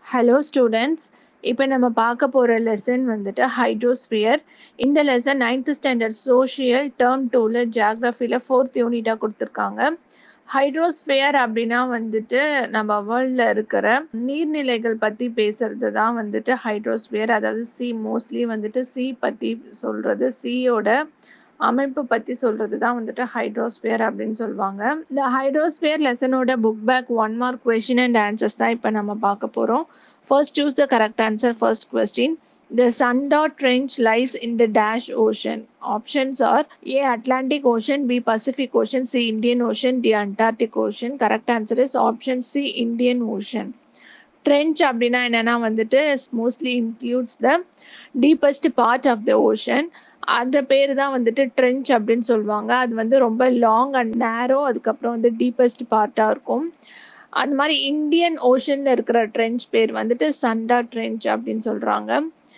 Hello students இப்போ நம்ம பார்க்க போகிற லெசன் வந்துட்டு ஹைட்ரோஸ்பியர் இந்த lesson ninth standard social term டூவில் ஜியாகிரஃபியில் ஃபோர்த் யூனிட்டாக கொடுத்துருக்காங்க ஹைட்ரோஸ்பியர் அப்படின்னா வந்துட்டு நம்ம வேர்ல்டில் இருக்கிற நீர்நிலைகள் பற்றி பேசுறது தான் வந்துட்டு ஹைட்ரோஸ்பியர் அதாவது சி மோஸ்ட்லி வந்துட்டு சி பற்றி சொல்கிறது சியோட அமைப்பு பற்றி சொல்கிறது தான் வந்துட்டு ஹைட்ரோஸ்பியர் அப்படின்னு சொல்லுவாங்க இந்த ஹைட்ரோஸ்பியர் லெசனோட book back one mark question and answers தான் இப்போ நம்ம பார்க்க போகிறோம் first choose the correct answer first question The Sunda Trench lies in the Dash Ocean. Options are A. Atlantic Ocean, B. Pacific Ocean, C. Indian Ocean, D. Antarctic Ocean. Correct answer is option C. Indian Ocean. Trench அப்படின்னா என்னென்னா வந்துட்டு mostly includes the deepest part of the ocean அந்த பேர் தான் வந்துட்டு trench அப்படின்னு சொல்லுவாங்க அது வந்து ரொம்ப லாங் அண்ட் நேரோ அதுக்கப்புறம் வந்து டீப்பஸ்ட் பார்ட்டாக இருக்கும் அந்த மாதிரி இந்தியன் ஓஷனில் இருக்கிற ட்ரென்ச் பேர் வந்துட்டு சண்டா ட்ரென்ச் அப்படின்னு சொல்கிறாங்க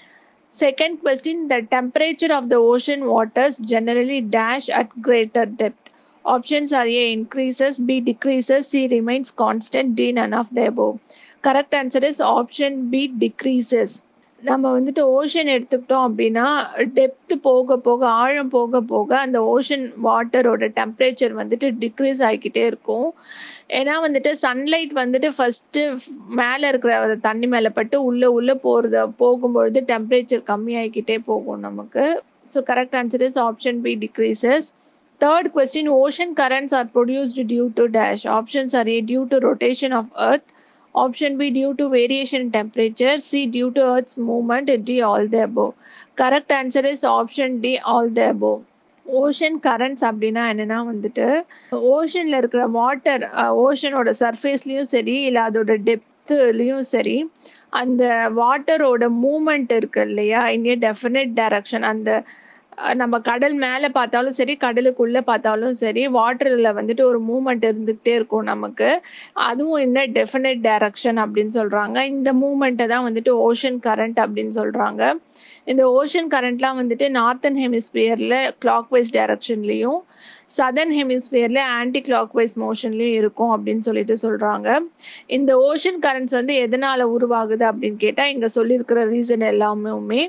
second question the temperature of the ocean waters generally dash at greater depth options are A increases B decreases C remains constant D none of the above correct answer is option B decreases நம்ம வந்துட்டு ocean எடுத்துக்கிட்டோம் அப்படின்னா depth போக போக ஆழம் போக போக அந்த ஓஷன் வாட்டரோட டெம்பரேச்சர் வந்துட்டு டிக்ரீஸ் ஆகிக்கிட்டே இருக்கும் ஏன்னா வந்துட்டு சன்லைட் வந்துட்டு ஃபஸ்ட்டு மேலே இருக்கிற தண்ணி மேலே பட்டு உள்ளே உள்ளே போகிறத போகும்பொழுது டெம்பரேச்சர் கம்மியாகிக்கிட்டே போகும் நமக்கு so correct answer is option B decreases third question ocean currents are produced due to dash options are A due to rotation of earth Option B due to variation in temperature, C due to Earth's movement, D all the above. Correct answer is option D all the above. Ocean currents அப்படின்னா என்னென்னா வந்துட்டு ஓஷனில் இருக்கிற water ஓஷனோட சர்ஃபேஸ்லேயும் சரி இல்லை அதோட டெப்த்துலேயும் சரி அந்த வாட்டரோட மூமெண்ட் இருக்கு இல்லையா இங்கே டெஃபினட் டைரக்ஷன் அந்த நம்ம கடல் மேலே பார்த்தாலும் சரி கடலுக்குள்ளே பார்த்தாலும் சரி வாட்டரில் வந்துட்டு ஒரு மூமெண்ட் இருந்துக்கிட்டே இருக்கும் நமக்கு அதுவும் என்ன டெஃபினட் டைரக்ஷன் அப்படின்னு சொல்கிறாங்க இந்த மூமெண்ட்டை தான் வந்துட்டு ஓஷன் கரண்ட் அப்படின்னு சொல்கிறாங்க இந்த ஓஷன் கரண்ட்லாம் வந்துட்டு நார்த்தன் ஹெமிஸ்பியரில் கிளாக் வைஸ் டைரக்ஷன்லேயும் சதர்ன் ஹெமிஸ்பியரில் ஆன்டி கிளாக் வைஸ் மோஷன்லேயும் இருக்கும் அப்படின்னு சொல்லிட்டு சொல்கிறாங்க இந்த ஓஷன் கரண்ட்ஸ் வந்து எதனால் உருவாகுது அப்படின்னு கேட்டால் இங்கே சொல்லியிருக்கிற ரீசன் எல்லாமே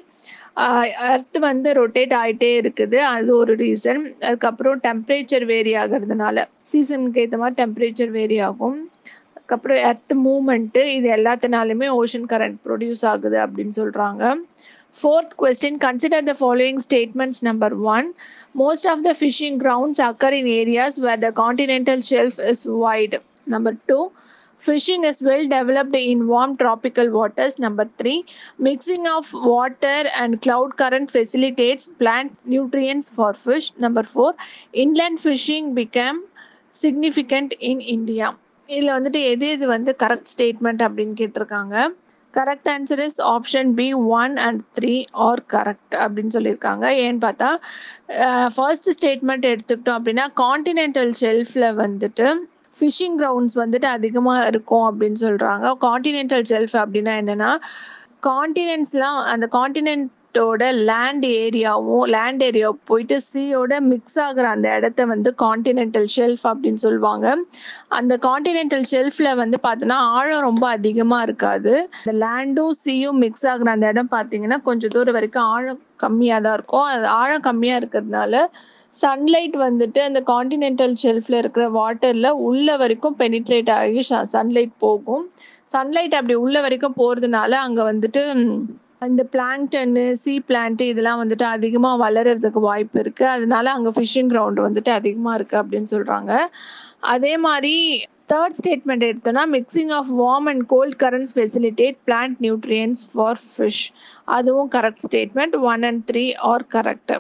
அர்த் வந்து ரொட்டேட் ஆகிட்டே இருக்குது அது ஒரு ரீசன் அதுக்கப்புறம் டெம்பரேச்சர் வேரி ஆகிறதுனால சீசனுக்கு ஏற்ற மாதிரி டெம்பரேச்சர் வேரி ஆகும் அதுக்கப்புறம் எர்த் மூமெண்ட்டு இது எல்லாத்தினாலுமே ஓஷன் கரண்ட் ப்ரொடியூஸ் ஆகுது அப்படின்னு சொல்கிறாங்க fourth question consider the following statements number one most of the fishing grounds occur in areas where the continental shelf is wide number two Fishing is well developed in warm tropical waters. Number three, mixing of water and cloud current facilitates plant nutrients for fish. Number four, inland fishing became significant in India. இதில் வந்துட்டு எது எது வந்து correct statement அப்படின்னு கேட்டிருக்காங்க correct answer is option B one and three are correct அப்படின்னு சொல்லியிருக்காங்க ஏன்னு பார்த்தா ஃபர்ஸ்ட் ஸ்டேட்மெண்ட் எடுத்துக்கிட்டோம் அப்படின்னா காண்டினென்டல் ஷெல்ஃபில் வந்துட்டு ஃபிஷிங் கிரவுண்ட்ஸ் வந்துட்டு அதிகமாக இருக்கும் அப்படின்னு சொல்கிறாங்க காண்டினென்டல் ஷெல்ஃப் அப்படின்னா என்னென்னா காண்டினென்ட்ஸ்லாம் அந்த காண்டினென்ட்டோட லேண்ட் ஏரியாவும் லேண்ட் ஏரியா போயிட்டு சீயோட மிக்ஸ் ஆகிற அந்த இடத்த வந்து காண்டினென்டல் ஷெல்ஃப் அப்படின்னு சொல்லுவாங்க அந்த காண்டினென்டல் ஷெல்ஃபில் வந்து பார்த்தோன்னா ஆழம் ரொம்ப அதிகமாக இருக்காது அந்த லேண்டும் சீயும் மிக்ஸ் ஆகிற அந்த இடம் பார்த்தீங்கன்னா கொஞ்சம் தூரம் வரைக்கும் ஆழம் கம்மியாக தான் இருக்கும் அது ஆழம் கம்மியாக இருக்கிறதுனால சன்லைட் வந்துட்டு அந்த காண்டினென்டல் ஷெல்ஃபில் இருக்கிற வாட்டரில் உள்ள வரைக்கும் பெனிட்ரேட் ஆகி சன்லைட் போகும் சன்லைட் அப்படி உள்ள வரைக்கும் போகிறதுனால அங்கே வந்துட்டு இந்த பிளாங்டன்னு சீ பிளான்ட்டு இதெல்லாம் வந்துட்டு அதிகமாக வளர்கிறதுக்கு வாய்ப்பு இருக்குது அதனால அங்கே ஃபிஷிங் கிரவுண்ட் வந்துட்டு அதிகமாக இருக்குது அப்படின்னு சொல்கிறாங்க அதே மாதிரி தேர்ட் ஸ்டேட்மெண்ட் எடுத்தோன்னா mixing of warm and cold currents facilitate plant nutrients for fish அதுவும் correct statement one and three are correct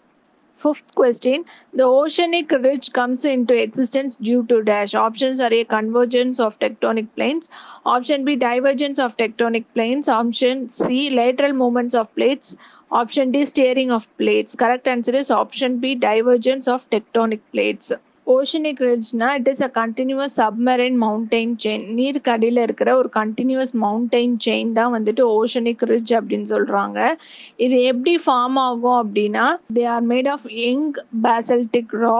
Fifth question The oceanic ridge comes into existence due to dash. Options are A. Convergence of tectonic planes. Option B. Divergence of tectonic planes. Option C. Lateral movements of plates. Option D. Steering of plates. Correct answer is option B. Divergence of tectonic plates. Oceanic ரிட்ஜ்னா it is a continuous submarine mountain chain நீருக்கு அடியில் இருக்கிற ஒரு continuous mountain chain தான் வந்துட்டு oceanic ridge அப்படின்னு சொல்கிறாங்க இது எப்படி ஃபார்ம் ஆகும் அப்படின்னா they are made of young basaltic rock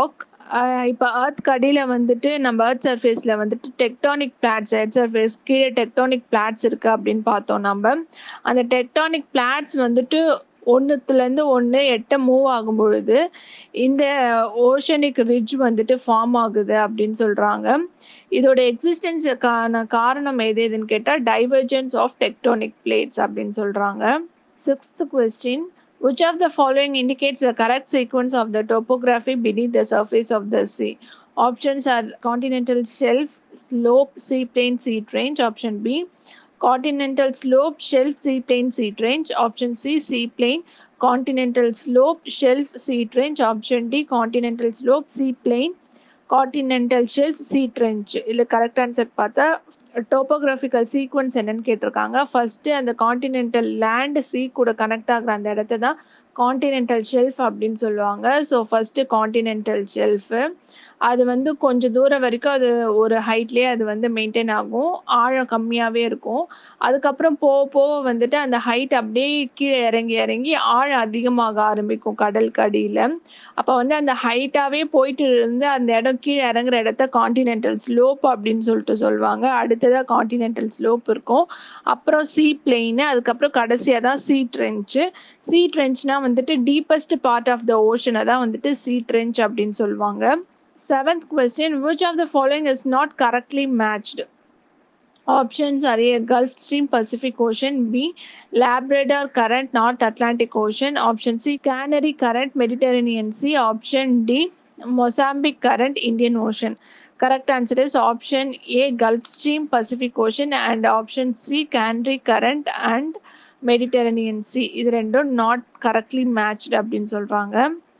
இப்போ எர்த் அடியில் வந்துட்டு நம்ம எர்த் சர்ஃபேஸில் வந்துட்டு டெக்டானிக் பிளாட்ஸ் எர்த் சர்ஃபேஸ் கீழே டெக்டானிக் பிளாட்ஸ் இருக்குது அப்படின்னு பார்த்தோம் நம்ம அந்த டெக்டானிக் பிளாட்ஸ் வந்துட்டு ஒன்றுத்துலேருந்து ஒன்று எட்ட மூவ் ஆகும் பொழுது இந்த ஓஷனிக் ரிட்ஜ் வந்துட்டு ஃபார்ம் ஆகுது அப்படின்னு சொல்கிறாங்க இதோட எக்ஸிஸ்டன்ஸுக்கான காரணம் எது எதுன்னு கேட்டால் டைவர்ஜென்ஸ் ஆஃப் டெக்டானிக் பிளேட்ஸ் அப்படின்னு சொல்கிறாங்க sixth question Which of the following indicates the correct sequence of the topography beneath the surface of the sea? Options are continental shelf, slope, sea plain, sea range. Option B, continental slope, shelf, sea plain, sea range. Option C, sea plain, continental slope, shelf, sea range. Option D, continental slope, sea plain, continental shelf, sea range. இதில் correct answer பார்த்தா topographical sequence என்னன்னு கேட்டிருக்காங்க first அந்த continental land சீ கூட connect ஆகிற அந்த இடத்த தான் காண்டினென்டல் ஷெல்ஃப் அப்படின்னு சொல்லுவாங்க ஸோ ஃபஸ்ட்டு காண்டினென்டல் ஷெல்ஃபு அது வந்து கொஞ்சம் தூரம் வரைக்கும் அது ஒரு ஹைட்லேயே அது வந்து மெயின்டைன் ஆகும் ஆழம் கம்மியாகவே இருக்கும் அதுக்கப்புறம் போக போக வந்துட்டு அந்த ஹைட் அப்படியே கீழே இறங்கி இறங்கி ஆழம் அதிகமாக ஆரம்பிக்கும் கடலுக்கு அடியில் அப்போ வந்து அந்த ஹைட்டாகவே போயிட்டு இருந்து அந்த இடம் கீழே இறங்குற இடத்த காண்டினென்டல் ஸ்லோப் அப்படின்னு சொல்லிட்டு சொல்லுவாங்க அடுத்ததாக காண்டினென்டல் ஸ்லோப் இருக்கும் அப்புறம் சீ பிளெயின் அதுக்கப்புறம் கடைசியாக தான் சீ ட்ரென்ச்சு சீ ட்ரென்ச்னால் வந்துட்டு டீப்பஸ்ட் பார்ட் ஆஃப் த ஓஷனை தான் வந்துட்டு சீ ட்ரென்ச் அப்படின்னு சொல்லுவாங்க seventh question which of the following is not correctly matched Options are A. Gulf Stream Pacific Ocean B. Labrador Current North Atlantic Ocean Option C. Canary Current Mediterranean Sea Option D. Mozambique Current Indian Ocean Correct answer is option A. Gulf Stream Pacific Ocean and option C. Canary Current and Mediterranean Sea இது ரெண்டும் not correctly matched அப்படின்னு சொல்கிறாங்க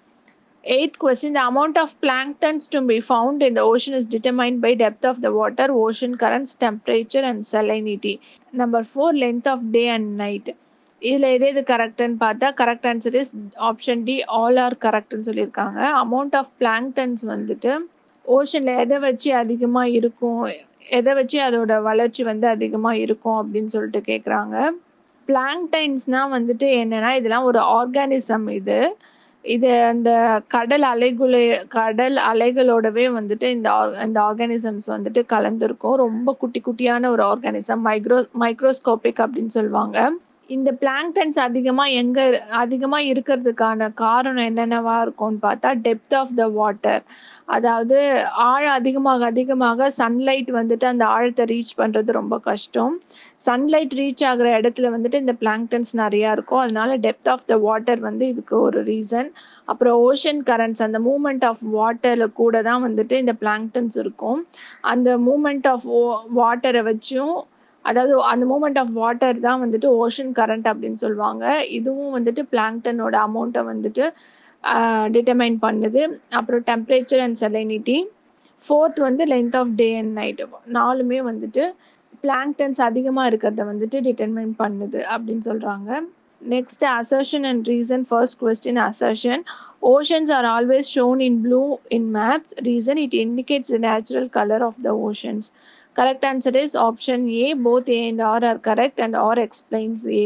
Eighth question The amount of planktons to be found in the ocean is determined by depth of the water, ocean currents, temperature, and salinity. Number four, length of day and night. இதில் எது எது கரெக்டுன்னு பார்த்தா correct answer is option D all are கரெக்ட்னு சொல்லியிருக்காங்க amount of planktons வந்துட்டு ஓஷனில் எதை வச்சு அதிகமாக இருக்கும் எதை வச்சு அதோட வளர்ச்சி வந்து அதிகமாக இருக்கும் அப்படின்னு சொல்லிட்டு கேட்குறாங்க பிளாங்டைன்ஸ்னால் வந்துட்டு என்னென்னா இதெல்லாம் ஒரு ஆர்கானிசம் இது இது அந்த கடல் அலைகுல கடல் அலைகளோடவே வந்துட்டு இந்த ஆர் இந்த ஆர்கானிசம்ஸ் வந்துட்டு கலந்துருக்கும் ரொம்ப குட்டி குட்டியான ஒரு ஆர்கானிசம் மைக்ரோ மைக்ரோஸ்கோபிக் அப்படின்னு சொல்லுவாங்க இந்த பிளாங்டன்ஸ் அதிகமாக எங்கே அதிகமாக இருக்கிறதுக்கான காரணம் என்னென்னவா இருக்கும்னு பார்த்தா டெப்த் ஆஃப் த வாட்டர் அதாவது ஆழம் அதிகமாக அதிகமாக சன்லைட் வந்துட்டு அந்த ஆழத்தை ரீச் பண்ணுறது ரொம்ப கஷ்டம் சன்லைட் ரீச் ஆகிற இடத்துல வந்துட்டு இந்த பிளாங்டன்ஸ் நிறையா இருக்கும் அதனால டெப்த் ஆஃப் த வாட்டர் வந்து இதுக்கு ஒரு ரீசன் அப்புறம் ஓஷன் கரண்ட்ஸ் அந்த மூமெண்ட் ஆஃப் வாட்டரில் கூட தான் வந்துட்டு இந்த பிளாங்டன்ஸ் இருக்கும் அந்த மூமெண்ட் ஆஃப் வாட்டரை வச்சும் அதாவது அந்த மூமெண்ட் ஆஃப் வாட்டர் தான் வந்துட்டு ஓஷன் கரண்ட் அப்படின்னு சொல்லுவாங்க இதுவும் வந்துட்டு பிளாங்டனோட அமௌண்ட்டை வந்துட்டு டிட்டர்மைன் பண்ணுது அப்புறம் டெம்பரேச்சர் அண்ட் செலைனிட்டி ஃபோர்த் வந்து length of day and night நாலுமே வந்துட்டு பிளாங்டன்ஸ் அதிகமாக இருக்கிறத வந்துட்டு டிட்டர்மைன் பண்ணுது அப்படின்னு சொல்கிறாங்க next assertion and reason first question assertion oceans are always shown in blue in maps reason it indicates the natural colour of the oceans correct answer is option A both A and R are correct and R explains A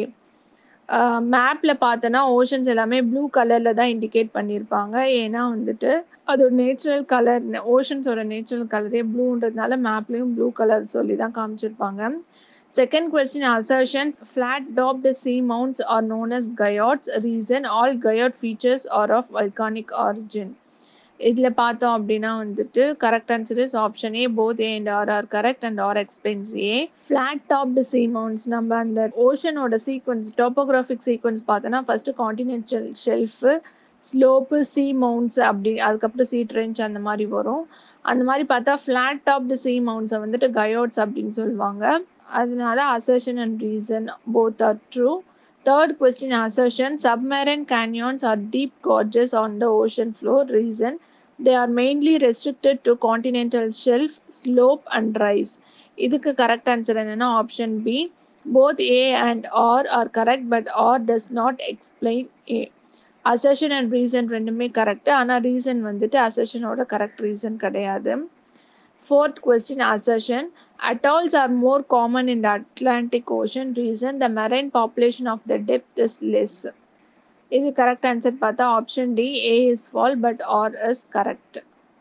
மேப்பில் பார்த்தோன்னா oceans எல்லாமே blue கலரில் தான் indicate பண்ணியிருப்பாங்க ஏன்னா வந்துட்டு அதோட natural colour ஓஷன்ஸோட natural கலரே ப்ளூன்றதுனால மேப்லேயும் ப்ளூ கலர் சொல்லி தான் காமிச்சிருப்பாங்க second question assertion flat topped seamounts are known as guyots reason all guyot features are of volcanic origin இதில் பார்த்தோம் அப்படின்னா வந்துட்டு correct answer is option A both A and R are correct and R explains A flat topped seamounts நம்ம அந்த ஓஷனோட sequence topographic sequence பார்த்தோன்னா first continental shelf slope seamounts அப்படி அதுக்கப்புறம் சி ட்ரென்ச் அந்த மாதிரி வரும் அந்த மாதிரி பார்த்தா ஃப்ளாட் டாப்டு சி மவுண்ட்ஸை வந்துட்டு கயோட்ஸ் அப்படின்னு சொல்லுவாங்க அதனால assertion and reason both are true Third question assertion submarine canyons are deep gorges on the ocean floor. Reason they are mainly restricted to continental shelf, slope, and rise. இதுக்கு correct answer என்னன்னா option B both A and R are correct but R does not explain A assertion and reason ரெண்டுமே correct ஆனால் reason வந்துட்டு அசர்ஷனோட correct reason கிடையாது Fourth question assertion atolls are more common in the Atlantic Ocean. Reason the marine population of the depth is less. இது correct answer பார்த்தா option D A is false but R is correct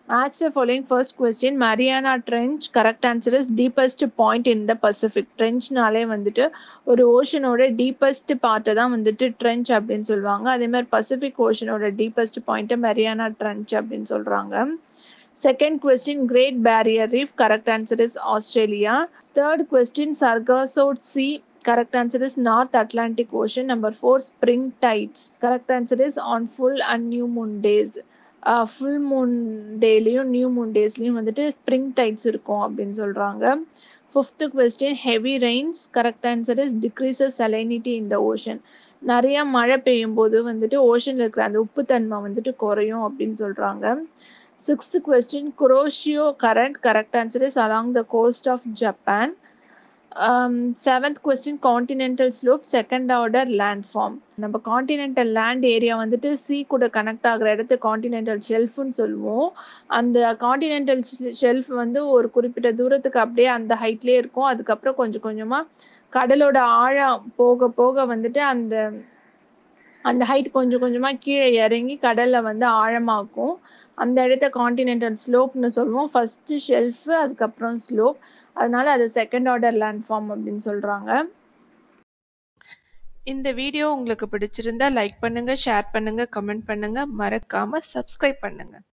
Match the following first question. Mariana Trench. Correct answer is deepest point in the Pacific. ட்ரென்ச்னாலே வந்துட்டு ஒரு ஓஷனோட deepest பார்ட்டை தான் வந்துட்டு trench அப்படின்னு சொல்லுவாங்க அதே மாதிரி பசிபிக் ஓஷனோட டீப்பஸ்ட் பாயிண்ட்டை மெரியானா ட்ரென்ச் அப்படின்னு சொல்கிறாங்க second question Great Barrier Reef correct answer is Australia third question Sargasso Sea correct answer is north atlantic ocean number 4 spring tides correct answer is on full and new moon days full moon டேலையும் new moon டேஸ்லையும் வந்துட்டு spring tides இருக்கும் அப்படின்னு சொல்கிறாங்க fifth question heavy rains correct answer is decreases salinity in the ocean நிறையா மழை பெய்யும் போது வந்துட்டு ஓஷனில் இருக்கிற அந்த உப்புத்தன்மை வந்துட்டு குறையும் அப்படின்னு சொல்கிறாங்க sixth question Kuroshio current correct answer is along the coast of Japan seventh question continental slope second order land form நம்ம காண்டினென்டல் லேண்ட் ஏரியா வந்துட்டு சி கூட கனெக்ட் ஆகிற இடத்து காண்டினென்டல் ஷெல்ஃப்னு சொல்லுவோம் அந்த காண்டினென்டல் ஷெல்ஃப் வந்து ஒரு குறிப்பிட்ட தூரத்துக்கு அப்படியே அந்த ஹைட்லேயே இருக்கும் அதுக்கப்புறம் கொஞ்சம் கொஞ்சமாக கடலோட ஆழம் போக போக வந்துட்டு அந்த அந்த ஹைட் கொஞ்சம் கொஞ்சமாக கீழே இறங்கி கடலில் வந்து ஆழமாக்கும் அந்த இடத்த காண்டினென்டல் ஸ்லோப்னு சொல்லுவோம் ஃபஸ்ட்டு ஷெல்ஃபு அதுக்கப்புறம் ஸ்லோப் அதனால அது செகண்ட் ஆர்டர் லேண்ட் ஃபார்ம் அப்படின்னு சொல்கிறாங்க இந்த வீடியோ உங்களுக்கு பிடிச்சிருந்தா லைக் பண்ணுங்கள் ஷேர் பண்ணுங்கள் கமெண்ட் பண்ணுங்கள் மறக்காமல் சப்ஸ்கிரைப் பண்ணுங்கள்